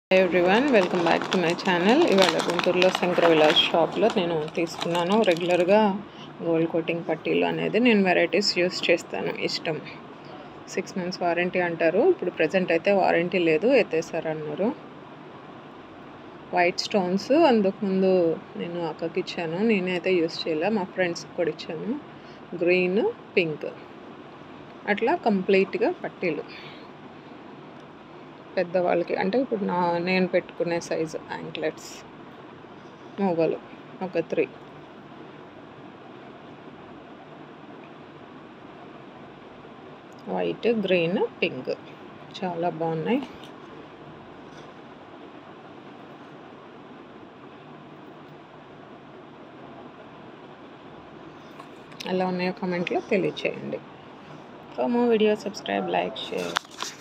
hi everyone welcome back to my channel ఇవాళ గుంటూరులో శంకర విలాస్ షాప్లో నేను తీసుకున్నాను రెగ్యులర్గా గోల్డ్ కోటింగ్ పట్టీలు అనేది నేను వెరైటీస్ యూస్ చేస్తాను ఇష్టం సిక్స్ మంత్స్ వారంటీ అంటారు ఇప్పుడు ప్రజెంట్ అయితే వారంటీ లేదు ఎత్తేసారు అన్నారు వైట్ స్టోన్స్ అందుకుముందు నేను అక్కకి ఇచ్చాను నేనైతే యూస్ చేయలే మా ఫ్రెండ్స్కి కూడా ఇచ్చాను గ్రీన్ పింక్ అట్లా కంప్లీట్గా పట్టీలు పెద్దవాళ్ళకి అంటే ఇప్పుడు నా నేను పెట్టుకునే సైజు యాంక్లెట్స్ మూగలు ఒక త్రీ వైట్ గ్రీన్ పింక్ చాలా బాగున్నాయి ఎలా ఉన్నాయో కామెంట్లో తెలియచేయండి for more video subscribe like share